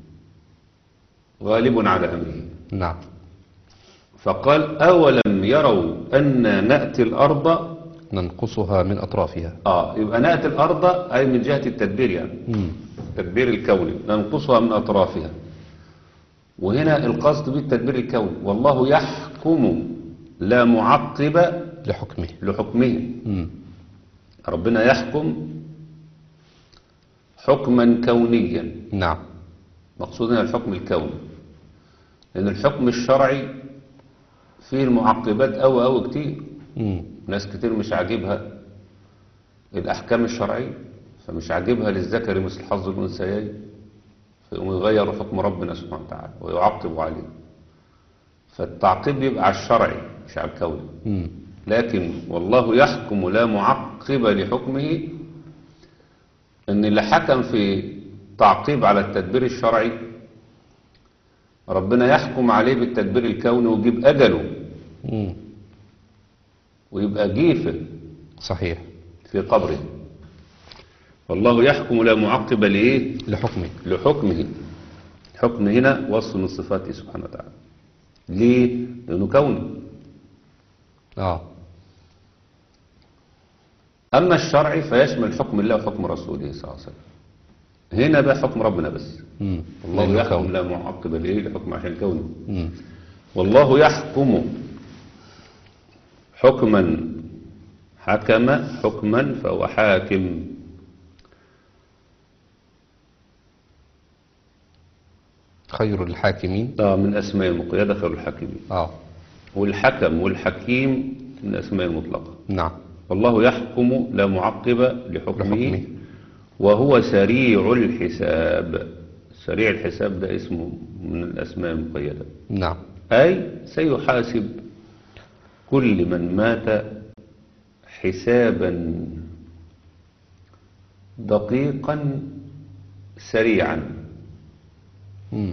غالب على أمره نعم فقال أولم يروا أن نأتي الأرض ننقصها من أطرافها آه يبقى نأتي الأرض أي من جهة التدبير يعني مم. التدبير الكوني ننقصها من أطرافها وهنا القصد بالتدبير الكوني والله يحكم لا معقب لحكمه لحكمه مم. ربنا يحكم حكما كونيا نعم مقصود هنا الحكم الكوني لأن الحكم الشرعي فيه المعقبات أو أو كتير مم. ناس كتير مش عاجبها الأحكام الشرعية فمش عاجبها للذكر مثل حظ الأنثيين فيقوموا يغيروا حكم ربنا سبحانه وتعالى ويعقبوا عليه فالتعقيب يبقى على الشرعي مش على الكوني مم. لكن والله يحكم لا معقب لحكمه ان اللي حكم في تعقيب على التدبير الشرعي ربنا يحكم عليه بالتدبير الكوني ويجيب اجله مم. ويبقى جيفه صحيح في قبره والله يحكم لا معقب لايه لحكمه لحكمه حكم هنا وصف من صفاته سبحانه وتعالى ليه لانه كوني اه أما الشرعي فيشمل حكم الله وحكم رسوله صلى الله عليه وسلم هنا بقى حكم ربنا بس مم. الله لأنه يحكم كون. لا معقب لإيه لحكم عشان كونه مم. والله يحكم حكما حكم حكما فهو حاكم خير الحاكمين آه من أسماء المقيدة خير الحاكمين اه والحكم والحكيم من أسماء المطلقة نعم والله يحكم لا معقب لحكمه لحكمه. وهو سريع الحساب سريع الحساب ده اسمه من الأسماء المقيدة نعم أي سيحاسب كل من مات حسابا دقيقا سريعا مم.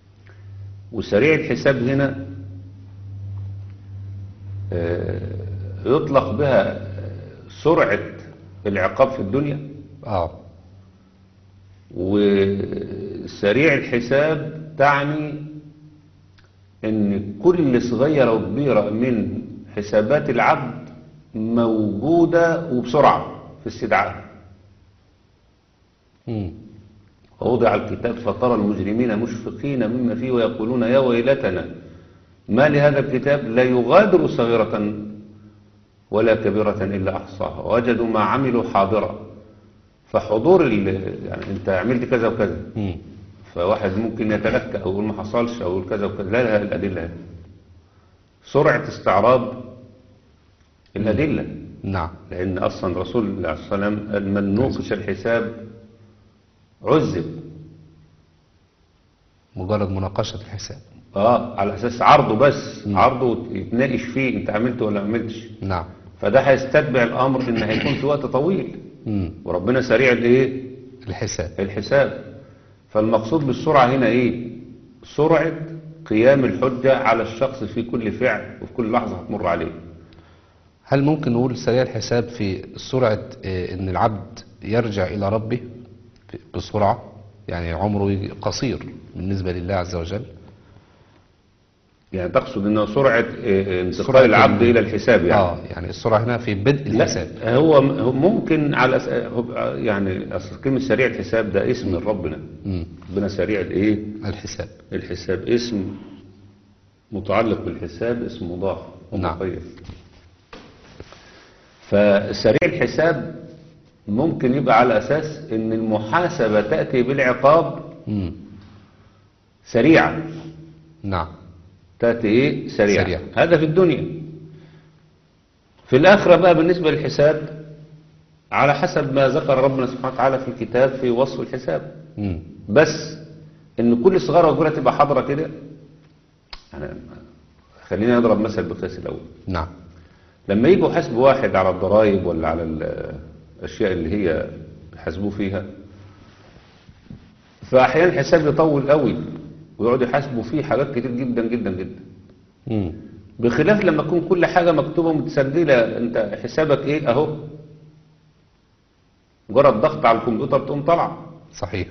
وسريع الحساب هنا آه، يطلق بها سرعة العقاب في الدنيا اه وسريع الحساب تعني ان كل صغيرة وكبيرة من حسابات العبد موجودة وبسرعة في استدعاء مم. ووضع الكتاب فترى المجرمين مشفقين مما فيه ويقولون يا ويلتنا ما لهذا الكتاب لا يغادر صغيرة ولا كبيرة إلا أحصاها وجدوا ما عملوا حاضرا فحضور ال- يعني أنت عملت كذا وكذا مم. فواحد ممكن يتلكى أو يقول ما حصلش أو يقول كذا وكذا لا لها الأدلة هذه. سرعة استعراض الأدلة نعم لأن أصلا رسول الله عليه الصلاة والسلام قال من نوقش الحساب عذب مجرد مناقشة الحساب اه على اساس عرضه بس عرضه يتناقش فيه انت عملت ولا ما عملتش نعم فده هيستتبع الامر ان هيكون في وقت طويل مم. وربنا سريع الايه الحساب الحساب فالمقصود بالسرعه هنا ايه سرعه قيام الحجه على الشخص في كل فعل وفي كل لحظه هتمر عليه هل ممكن نقول سريع الحساب في سرعة آه، ان العبد يرجع الى ربه ب- بسرعة يعني عمره قصير بالنسبة لله عز وجل يعني تقصد انه سرعه آه، انتقال سرعة العبد ال- الى الحساب يعني اه يعني السرعة هنا في بدء الحساب لا هو هو ممكن على أس- هو- يعني اصل كلمه سريع الحساب ده اسم من ربنا مم. ربنا سريع الايه الحساب الحساب اسم متعلق بالحساب اسم مضاف نعم. ومقيد فسريع الحساب ممكن يبقى على أساس أن المحاسبة تأتي بالعقاب مم. سريعا نعم تأتي إيه سريعا سريعا. هذا في الدنيا في الآخرة بقى بالنسبة للحساب على حسب ما ذكر ربنا سبحانه وتعالى في الكتاب في وصف الحساب مم. بس ان كل صغيره وكبيره تبقى حاضره كده يعني خلينا نضرب مثل بالقياس الاول نعم لما يجوا يحاسبوا واحد على الضرائب ولا على الاشياء اللي هي يحاسبوه فيها فاحيانا الحساب يطول قوي ويقعدوا يحاسبوا فيه حاجات كتير جدا جدا جدا مم. بخلاف لما تكون كل حاجه مكتوبه ومتسجله انت حسابك ايه اهو مجرد ضغط على الكمبيوتر تقوم طالعه صحيح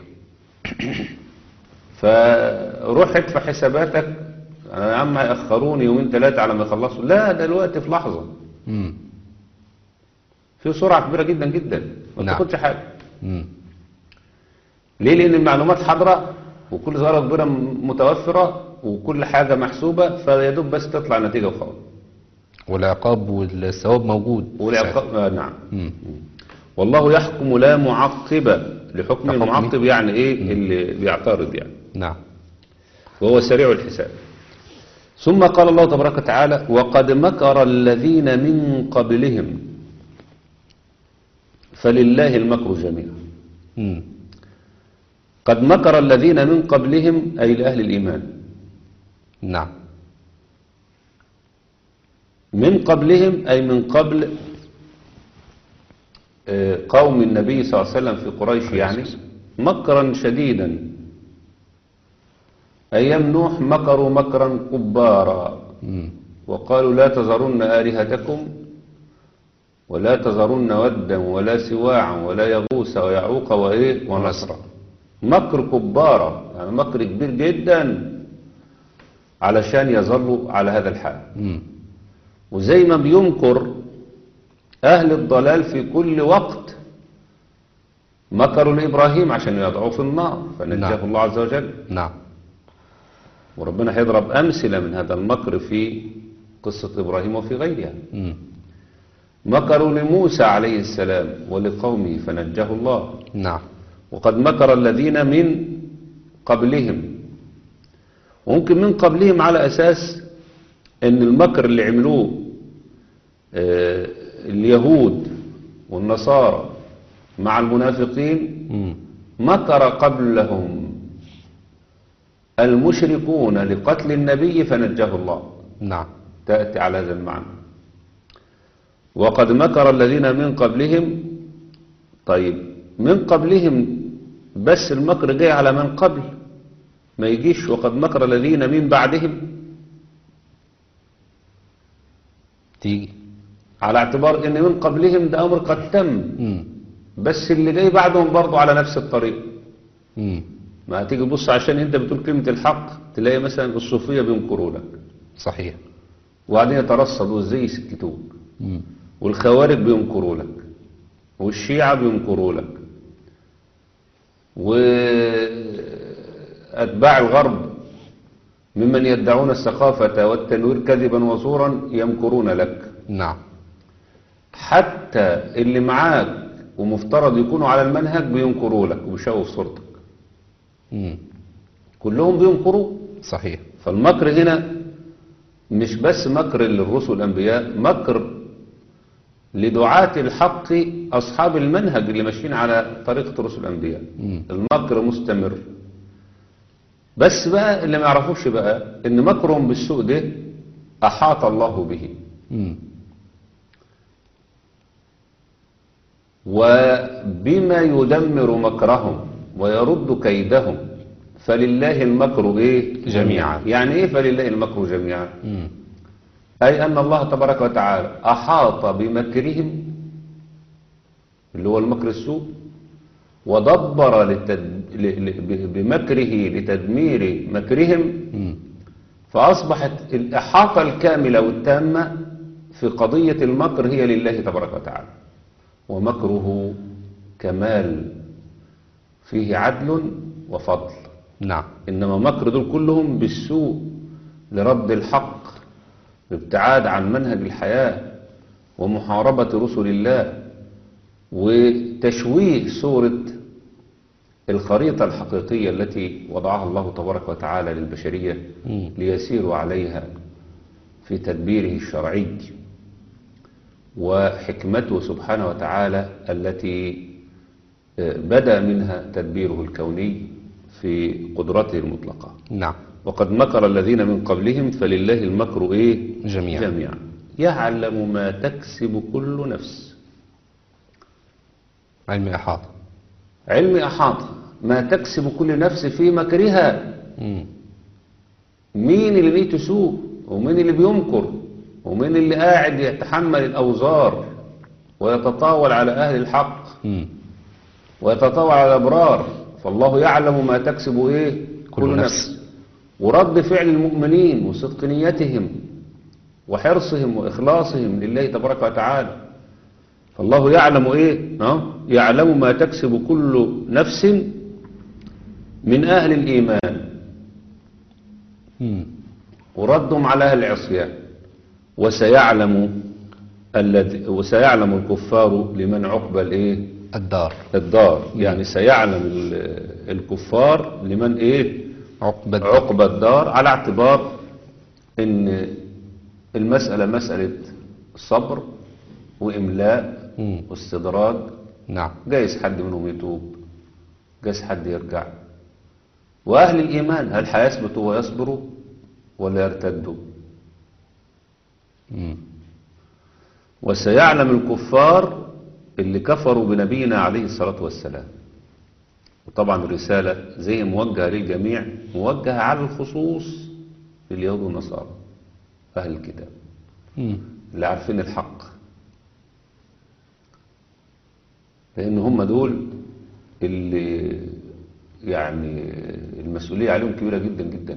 فروح ادفع حساباتك انا يا عم هيأخروني يومين ثلاثة على ما يخلصوا لا ده الوقت في لحظة مم. في سرعة كبيرة جدا جدا ما نعم. تاخدش حاجة مم. ليه لأن المعلومات حاضرة وكل صغيرة كبيرة متوفرة وكل حاجة محسوبة فيا دوب بس تطلع نتيجة وخلاص والعقاب والثواب موجود والعقاب آه نعم مم. والله يحكم لا معقب لحكم لحكمه. المعقب يعني ايه اللي بيعترض يعني نعم وهو سريع الحساب ثم قال الله تبارك وتعالى وقد مكر الذين من قبلهم فلله المكر جميعا مم. قد مكر الذين من قبلهم أي لأهل الإيمان نعم من قبلهم أي من قبل آه، قوم النبي صلى الله عليه وسلم في قريش يعني مكرا شديدا أيام نوح مكروا مكرا كبارا مم. وقالوا لا تذرن آلهتكم ولا تذرن ودا ولا سواعا ولا يغوس ويعوق وإيه ونصرا مكر كبارة يعني مكر كبير جدا علشان يظلوا على هذا الحال مم. وزي ما بيمكر أهل الضلال في كل وقت مكروا لإبراهيم عشان يضعوه في النار فنجاه نعم. الله عز وجل نعم وربنا هيضرب أمثلة من هذا المكر في قصة إبراهيم وفي غيرها مم. مكروا لموسى عليه السلام ولقومه فنجاه الله نعم وقد مكر الذين من قبلهم وممكن من قبلهم على أساس أن المكر اللي عملوه آه، اليهود والنصارى مع المنافقين مم. مكر قبلهم المشركون لقتل النبي فنجاه الله نعم تأتي على هذا المعنى وقد مكر الذين من قبلهم طيب من قبلهم بس المكر جاي على من قبل ما يجيش وقد مكر الذين من بعدهم تيجي على اعتبار ان من قبلهم ده امر قد تم مم. بس اللي جاي بعدهم برضه على نفس الطريق مم. ما هتيجي تبص عشان انت بتقول كلمة الحق تلاقي مثلا الصوفية بينكروا لك صحيح وبعدين يترصدوا ازاي يسكتوك مم. والخوارج بينكروا لك والشيعة بينكروا لك وأتباع الغرب ممن يدعون الثقافة والتنوير كذبا وزورا يمكرون لك نعم حتى اللي معاك ومفترض يكونوا على المنهج بينكروا لك وبيشوفوا صورتك مم. كلهم بينكروا صحيح فالمكر هنا مش بس مكر للرسل الأنبياء مكر لدعاة الحق أصحاب المنهج اللي ماشيين على طريقة الرسل الأنبياء مم. المكر مستمر بس بقى اللي ما يعرفوش بقى ان مكرهم بالسوء ده أحاط الله به مم. وبما يدمر مكرهم ويرد كيدهم فلله المكر ايه جميعا. يعني ايه فلله المكر جميعا مم. أي أن الله تبارك وتعالى أحاط بمكرهم اللي هو المكر السوء ودبر للتد... ل... ل... ب- بمكره لتدمير مكرهم مم. فأصبحت الإحاطة الكاملة والتامة في قضية المكر هي لله تبارك وتعالى ومكره كمال فيه عدل وفضل نعم إنما مكر دول كلهم بالسوء لرد الحق الابتعاد عن منهج الحياة ومحاربة رسل الله وتشويه صورة الخريطة الحقيقية التي وضعها الله تبارك وتعالى للبشرية مم. ليسيروا عليها في تدبيره الشرعي وحكمته سبحانه وتعالى التي آه، بدأ منها تدبيره الكوني في قدرته المطلقة نعم وقد مكر الذين من قبلهم فلله المكر ايه جميعا. جميعا يعلم ما تكسب كل نفس علم إحاطة علم احاطه ما تكسب كل نفس في مكرها مم. مين اللي ليه تسوق ومين اللي بيمكر ومين اللي قاعد يتحمل الاوزار ويتطاول على اهل الحق مم. ويتطاول على الابرار فالله يعلم ما تكسب ايه كل نفس. ورد فعل المؤمنين وصدق نيتهم وحرصهم واخلاصهم لله تبارك وتعالى فالله يعلم ايه ها؟ يعلم ما تكسب كل نفس من اهل الايمان مم. وردهم على اهل العصيان وسيعلم الذي وسيعلم الكفار لمن عقبى الايه الدار الدار يعني سيعلم ال- الكفار لمن ايه عقبة الدار. عقبى الدار على اعتبار ان المسألة مسألة صبر وإملاء مم. واستدراج نعم جايز حد منهم يتوب جايز حد يرجع وأهل الإيمان هل هيثبتوا ويصبروا ولا يرتدوا مم. وسيعلم الكفار اللي كفروا بنبينا عليه الصلاة والسلام وطبعا الرسالة زي موجهة للجميع موجهة على الخصوص لليهود والنصارى أهل الكتاب مم. اللي عارفين الحق لأن هم دول اللي يعني المسؤولية عليهم كبيرة جدا جدا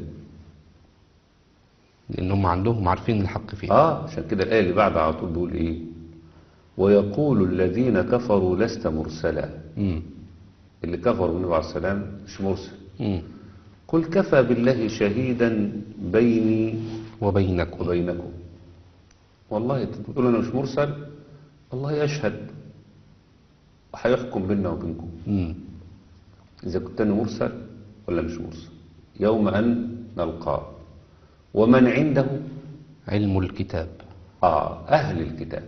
لأن هم عندهم عارفين الحق فيه اه عشان كده الآية اللي بعدها على طول بيقول إيه ويقول الذين كفروا لست مرسلا مم. اللي كفروا بالنبي عليه السلام مش مرسل مم. قل كفى بالله شهيدا بيني وبينكم وبينكم والله انت بتقول انا مش مرسل الله يشهد وهيحكم بيننا وبينكم مم. اذا كنت انا مرسل ولا مش مرسل يوم ان نلقاه ومن عنده علم الكتاب آه أهل الكتاب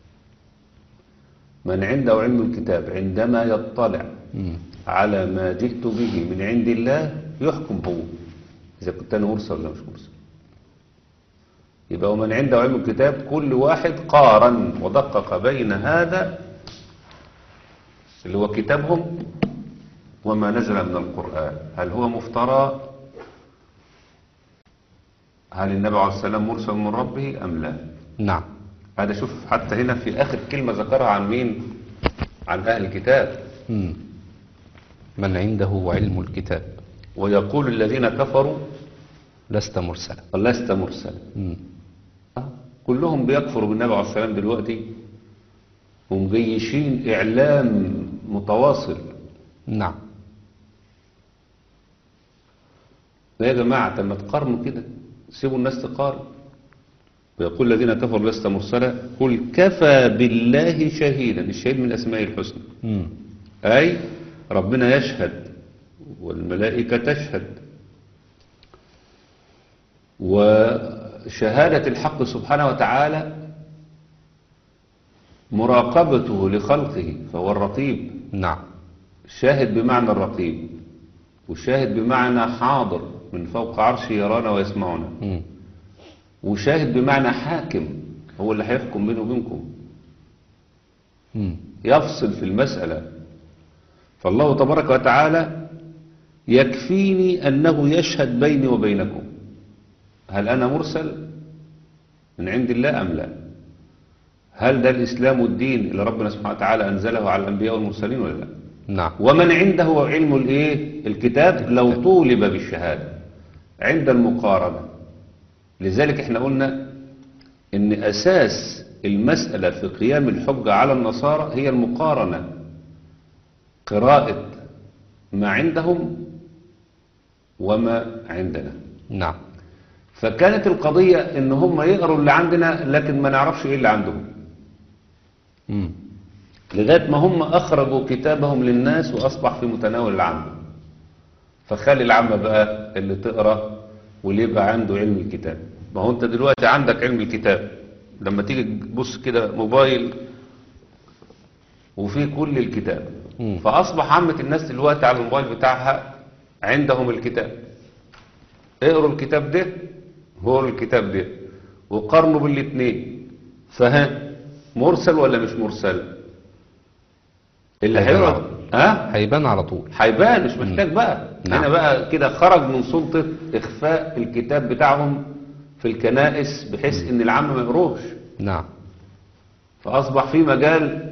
من عنده علم الكتاب عندما يطلع مم. على ما جئت به من عند الله يحكم هو إذا كنت أنا مرسل ولا مش مرسل يبقى ومن عنده علم الكتاب كل واحد قارن ودقق بين هذا اللي هو كتابهم وما نزل من القرآن هل هو مفترى هل النبي عليه السلام مرسل من ربه أم لا نعم هذا شوف حتى هنا في آخر كلمة ذكرها عن مين عن أهل الكتاب مم. من عنده علم الكتاب ويقول الذين كفروا لست مرسلا لست مرسلا مم. آه، كلهم بيكفروا بالنبي عليه السلام دلوقتي ومجيشين إعلام متواصل نعم لا يا جماعة لما تقارنوا كده سيبوا الناس تقارن ويقول الذين كفروا لست مرسلا قل كفى بالله شهيدا الشهيد من أسماء الحسنى مم. أي ربنا يشهد والملائكة تشهد وشهادة الحق سبحانه وتعالى مراقبته لخلقه فهو الرقيب نعم شاهد بمعنى الرقيب وشاهد بمعنى حاضر من فوق عرشه يرانا ويسمعنا مم. وشاهد بمعنى حاكم هو اللي هيحكم بينه وبينكم مم. يفصل في المسألة فالله تبارك وتعالى يكفيني أنه يشهد بيني وبينكم هل أنا مرسل من عند الله أم لا هل ده الإسلام والدين اللي ربنا سبحانه وتعالى أنزله على الأنبياء والمرسلين ولا لا نعم ومن عنده علم الايه الكتاب لو طولب بالشهادة عند المقارنة لذلك احنا قلنا ان اساس المسألة في قيام الحجة على النصارى هي المقارنة قراءة ما عندهم وما عندنا نعم فكانت القضية ان هم يقروا اللي عندنا لكن ما نعرفش ايه اللي عندهم مم. لغاية ما هم أخرجوا كتابهم للناس وأصبح في متناول العامة فخلي العامة بقى اللي تقرأ واللي يبقى عنده علم الكتاب ما هو أنت دلوقتي عندك علم الكتاب لما تيجي تبص كده موبايل وفيه كل الكتاب مم. فأصبح عامة الناس دلوقتي على الموبايل بتاعها عندهم الكتاب اقروا الكتاب ده واقروا الكتاب ده وقارنوا بالاثنين فها مرسل ولا مش مرسل اللي هيبان هيقعد على- ها هيبان على طول هيبان مش محتاج بقى نعم. هنا بقى كده خرج من سلطة إخفاء الكتاب بتاعهم في الكنائس بحيث إن العام ما يقروش نعم فأصبح في مجال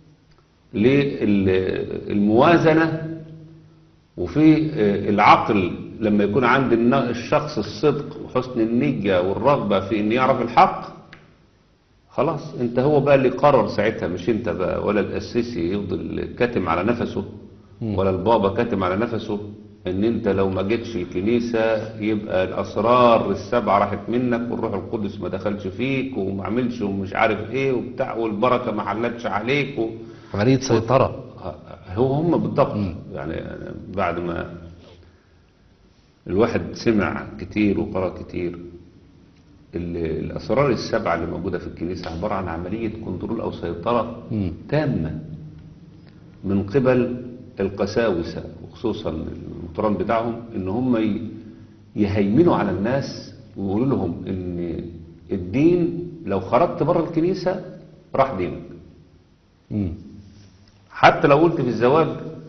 للموازنة وفي آه، العقل لما يكون عند الن- الشخص الصدق وحسن النية والرغبة في ان يعرف الحق خلاص انت هو بقى اللي قرر ساعتها مش انت بقى ولا الاسيسي يفضل كاتم على نفسه ولا البابا كاتم على نفسه ان انت لو ما جيتش الكنيسة يبقى الاسرار السبعة راحت منك والروح القدس ما دخلش فيك وما عملش ومش عارف ايه وبتاع والبركة ما حلتش عليك و... عملية سيطرة هو هم بالضبط يعني بعد ما الواحد سمع كتير وقرأ كتير ال- الأسرار السبعة اللي موجودة في الكنيسة عبارة عن عملية كنترول أو سيطرة مم. تامة من قبل القساوسة وخصوصا المطران بتاعهم ان هم ي- يهيمنوا على الناس ويقولوا لهم ان الدين لو خرجت بره الكنيسة راح دينك مم. حتى لو قلت في الزواج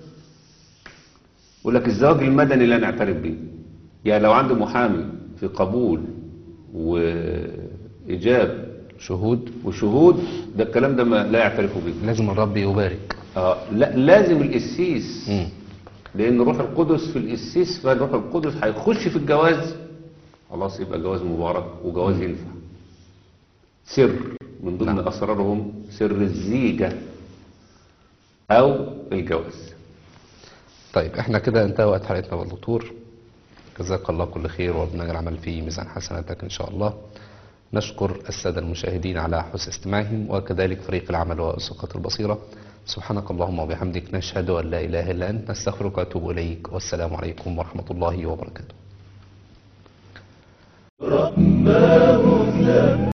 يقول لك الزواج المدني لا نعترف به يعني لو عندي محامي في قبول وإجاب شهود وشهود ده الكلام ده ما لا يعترفوا به لازم الرب يبارك آه لا لازم القسيس مم. لأن الروح القدس في القسيس فالروح القدس هيخش في الجواز خلاص يبقى جواز مبارك وجواز ينفع سر من ضمن نعم. أسرارهم سر الزيجة أو الجواز طيب احنا كده انتهى وقت حلقتنا بالدكتور جزاك الله كل خير وربنا يجعل العمل في ميزان حسناتك ان شاء الله نشكر السادة المشاهدين على حسن استماعهم وكذلك فريق العمل وأسقة البصيرة سبحانك اللهم وبحمدك نشهد أن لا إله إلا أنت نستغفرك ونتوب إليك والسلام عليكم ورحمة الله وبركاته